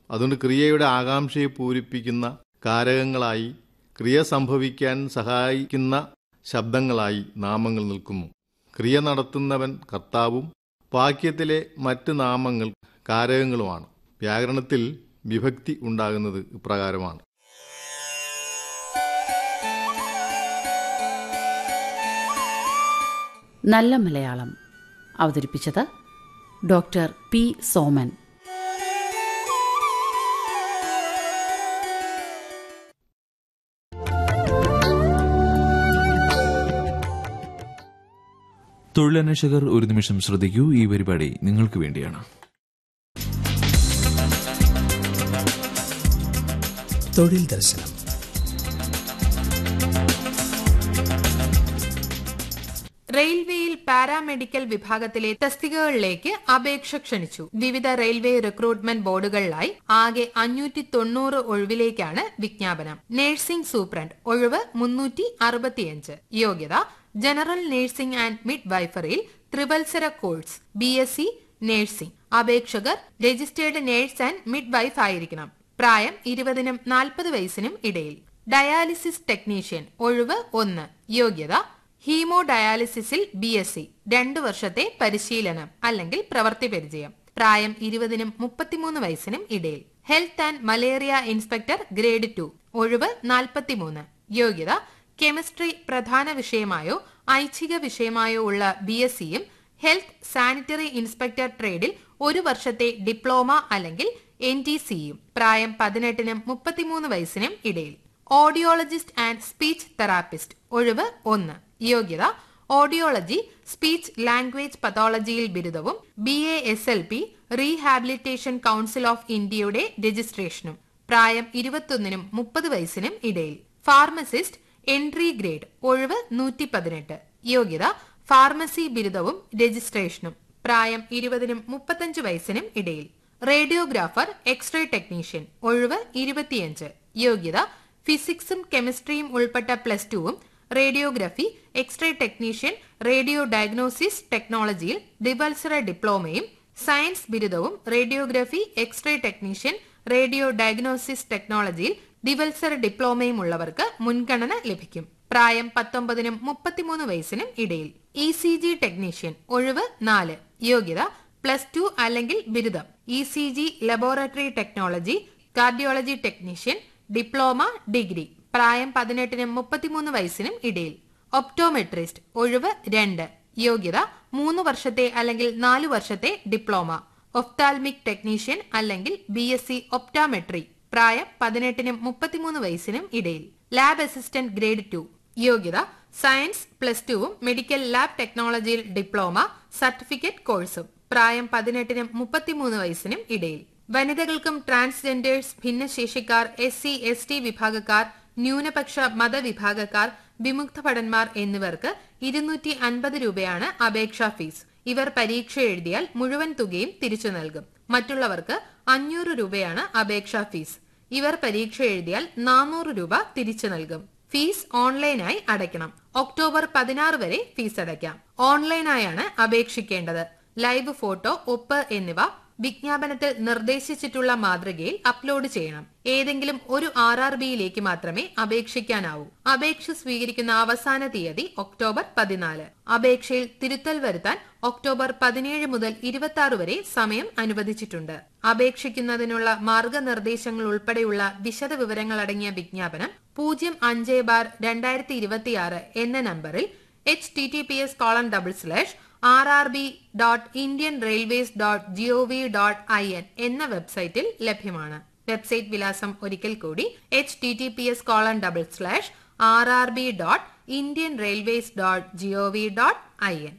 അതുകൊണ്ട് ക്രിയയുടെ ആകാംക്ഷയെ പൂരിപ്പിക്കുന്ന കാരകങ്ങളായി ക്രിയ സംഭവിക്കാൻ സഹായിക്കുന്ന ശബ്ദങ്ങളായി നാമങ്ങൾ നിൽക്കുന്നു ക്രിയ നടത്തുന്നവൻ കർത്താവും വാക്യത്തിലെ മറ്റ് നാമങ്ങൾ കാരകങ്ങളുമാണ് വ്യാകരണത്തിൽ വിഭക്തി ഉണ്ടാകുന്നത് ഇപ്രകാരമാണ് നല്ല മലയാളം അവതരിപ്പിച്ചത് ഡോക്ടർ പി സോമൻ തൊഴിലന്വേഷകർ ഒരു നിമിഷം ശ്രദ്ധിക്കൂ ഈ പരിപാടി നിങ്ങൾക്ക് വേണ്ടിയാണ് തൊഴിൽ ദർശനം റെയിൽവേയിൽ പാരാമെഡിക്കൽ വിഭാഗത്തിലെ തസ്തികകളിലേക്ക് അപേക്ഷ ക്ഷണിച്ചു വിവിധ റെയിൽവേ റിക്രൂട്ട്മെന്റ് ബോർഡുകളിലായി ആകെ അഞ്ഞൂറ്റി തൊണ്ണൂറ് ഒഴിവിലേക്കാണ് വിജ്ഞാപനം നഴ്സിംഗ് സൂപ്രണ്ട് ഒഴിവ് മുന്നൂറ്റി അറുപത്തിയഞ്ച് യോഗ്യത ജനറൽ നഴ്സിംഗ് ആൻഡ് മിഡ് വൈഫറിയിൽ ത്രിവത്സര course B S C nursing അപേക്ഷകർ registered nurse and midwife ആയിരിക്കണം പ്രായം ഇരുപതിനും നാൽപ്പത് വയസ്സിനും ഇടയിൽ ഡയാലിസിസ് ടെക്നീഷ്യൻ ഒഴിവ് ഒന്ന് യോഗ്യത ഹീമോ ഡയാലിസിസിൽ ബി എസ് സി രണ്ടു വർഷത്തെ പരിശീലനം അല്ലെങ്കിൽ പ്രവൃത്തി പരിചയം പ്രായം ഇരുപതിനും മുപ്പത്തിമൂന്ന് വയസ്സിനും ഇടയിൽ health and malaria inspector grade two ഒഴിവ് നാൽപ്പത്തിമൂന്ന് യോഗ്യത കെമിസ്ട്രി പ്രധാന വിഷയമായോ ഐച്ഛിക വിഷയമായോ ഉള്ള ബി എസ് സിയും ഹെൽത്ത് സാനിറ്ററി ഇൻസ്പെക്ടർ ട്രേഡിൽ ഒരു വർഷത്തെ ഡിപ്ലോമ അല്ലെങ്കിൽ എൻ ടി സിയും പ്രായം പതിനെട്ടിനും മുപ്പത്തിമൂന്ന് വയസ്സിനും ഇടയിൽ ഓഡിയോളജിസ്റ്റ് ആൻഡ് സ്പീച്ച് തെറാപ്പിസ്റ്റ് ഒഴിവ് ഒന്ന് യോഗ്യത ഓഡിയോളജി സ്പീച്ച് ലാംഗ്വേജ് പതോളജിയിൽ ബിരുദവും B A S L P rehabilitation council of ഇന്ത്യയുടെ രജിസ്ട്രേഷനും പ്രായം ഇരുപത്തൊന്നിനും മുപ്പത് വയസ്സിനും ഇടയിൽ ഫാർമസിസ്റ്റ് എൻട്രി ഗ്രേഡ് ഒഴിവ് നൂറ്റി പതിനെട്ട് യോഗ്യത ഫാർമസി ബിരുദവും രജിസ്ട്രേഷനും പ്രായം ഇരുപതിനും മുപ്പത്തഞ്ച് വയസ്സിനും ഇടയിൽ റേഡിയോഗ്രാഫർ എക്സ്റേ ടെക്നീഷ്യൻ ഒഴിവ് ഇരുപത്തിയഞ്ച് യോഗ്യത ഫിസിക്സും കെമിസ്ട്രിയും ഉൾപ്പെട്ട പ്ലസ് ടുവും radiography X-ray technician radio diagnosis ടെക്നോളജിയിൽ ഡിവത്സര ഡിപ്ലോമയും സയൻസ് ബിരുദവും radiography X-ray technician radio diagnosis ടെക്നോളജിയിൽ ഡിവത്സര ഡിപ്ലോമയും ഉള്ളവർക്ക് മുൻഗണന ലഭിക്കും പ്രായം പത്തൊമ്പതിനും മുപ്പത്തിമൂന്ന് വയസ്സിനും ഇടയിൽ ഇ സി ജി ടെക്നീഷ്യൻ ഒഴിവ് നാല് യോഗ്യത പ്ലസ് ടു അല്ലെങ്കിൽ ബിരുദം E C G laboratory technology cardiology technician diploma degree പ്രായം പതിനെട്ടിനും മുപ്പത്തിമൂന്ന് വയസ്സിനും ഇടയിൽ ഒപ്റ്റോമെട്രിസ്റ്റ് ഒഴിവ് രണ്ട് യോഗ്യത മൂന്ന് വർഷത്തെ അല്ലെങ്കിൽ നാലു വർഷത്തെ ഡിപ്ലോമ ഒഫ്താൽമിക് ടെക്നീഷ്യൻ അല്ലെങ്കിൽ ബി എസ് സി ഒപ്റ്റാമെട്രി പ്രായം പതിനെട്ടിനും മുപ്പത്തിമൂന്ന് വയസ്സിനും ഇടയിൽ ലാബ് അസിസ്റ്റന്റ് ഗ്രേഡ് ടു യോഗ്യത സയൻസ് പ്ലസ് ടുവും മെഡിക്കൽ ലാബ് ടെക്നോളജിയിൽ ഡിപ്ലോമ സർട്ടിഫിക്കറ്റ് കോഴ്സും പ്രായം പതിനെട്ടിനും മുപ്പത്തിമൂന്ന് വയസ്സിനും ഇടയിൽ വനിതകൾക്കും ട്രാൻസ്ജെൻഡേഴ്സ് ഭിന്നശേഷിക്കാർ എസ് സി എസ് ടി വിഭാഗക്കാർ ന്യൂനപക്ഷ മതവിഭാഗക്കാർ വിമുക്ത ഭടന്മാർ എന്നിവർക്ക് ഇരുന്നൂറ്റി അൻപത് രൂപയാണ് അപേക്ഷാ ഫീസ് ഇവർ പരീക്ഷ എഴുതിയാൽ മുഴുവൻ തുകയും തിരിച്ചു നൽകും മറ്റുള്ളവർക്ക് അഞ്ഞൂറ് രൂപയാണ് അപേക്ഷാ ഫീസ് ഇവർ പരീക്ഷ എഴുതിയാൽ നാനൂറ് രൂപ തിരിച്ചു നൽകും ഫീസ് ഓൺലൈനായി അടയ്ക്കണം ഒക്ടോബർ പതിനാറ് വരെ ഫീസ് അടയ്ക്കാം ഓൺലൈനായാണ് അപേക്ഷിക്കേണ്ടത് ലൈവ് ഫോട്ടോ ഒപ്പ് എന്നിവ വിജ്ഞാപനത്തിൽ നിർദ്ദേശിച്ചിട്ടുള്ള മാതൃകയിൽ അപ്ലോഡ് ചെയ്യണം ഏതെങ്കിലും ഒരു ആർ ആർ ബിയിലേക്ക് മാത്രമേ അപേക്ഷിക്കാനാവൂ അപേക്ഷ സ്വീകരിക്കുന്ന അവസാന തീയതി ഒക്ടോബർ പതിനാല് അപേക്ഷയിൽ തിരുത്തൽ വരുത്താൻ ഒക്ടോബർ പതിനേഴ് മുതൽ ഇരുപത്തി ആറ് വരെ സമയം അനുവദിച്ചിട്ടുണ്ട് അപേക്ഷിക്കുന്നതിനുള്ള മാർഗനിർദ്ദേശങ്ങൾ ഉൾപ്പെടെയുള്ള വിശദ വിവരങ്ങൾ അടങ്ങിയ വിജ്ഞാപനം പൂജ്യം അഞ്ച് ബാർ രണ്ടായിരത്തി ഇരുപത്തിയാറ് എന്ന നമ്പറിൽ H T T P S colon double slash R R B dot Indian railways dot G O V dot I N എന്ന വെബ്സൈറ്റിൽ ലഭ്യമാണ് വെബ്സൈറ്റ് വിലാസം ഒരിക്കൽ കൂടി H T T P S colon double slash R R B dot Indian railways dot G O V dot I N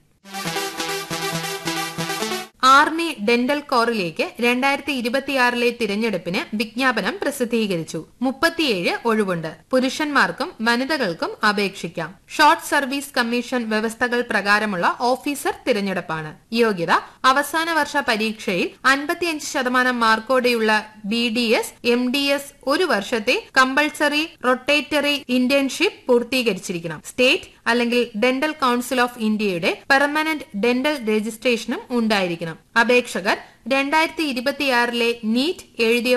army dental കോറിലേക്ക് രണ്ടായിരത്തി ഇരുപത്തിയാറിലെ തിരഞ്ഞെടുപ്പിന് വിജ്ഞാപനം പ്രസിദ്ധീകരിച്ചു മുപ്പത്തിയേഴ് ഒഴിവുണ്ട് പുരുഷന്മാർക്കും വനിതകൾക്കും അപേക്ഷിക്കാം ഷോർട്ട് സർവീസ് കമ്മീഷൻ വ്യവസ്ഥകൾ പ്രകാരമുള്ള ഓഫീസർ തിരഞ്ഞെടുപ്പാണ് യോഗ്യത അവസാന വർഷ പരീക്ഷയിൽ അൻപത്തിയഞ്ച് ശതമാനം മാർക്കോടെയുള്ള B D S M D S ഒരു വർഷത്തെ കമ്പൾസറി റൊട്ടേറ്ററി ഇന്റേൺഷിപ്പ് പൂർത്തീകരിച്ചിരിക്കണം സ്റ്റേറ്റ് അല്ലെങ്കിൽ ഡെന്റൽ കൌൺസിൽ ഓഫ് ഇന്ത്യയുടെ പെർമനന്റ് ഡെന്റൽ രജിസ്ട്രേഷനും ഉണ്ടായിരിക്കണം അപേക്ഷകർ രണ്ടായിരത്തി ഇരുപത്തിയാറിലെ നീറ്റ് എഴുതിയ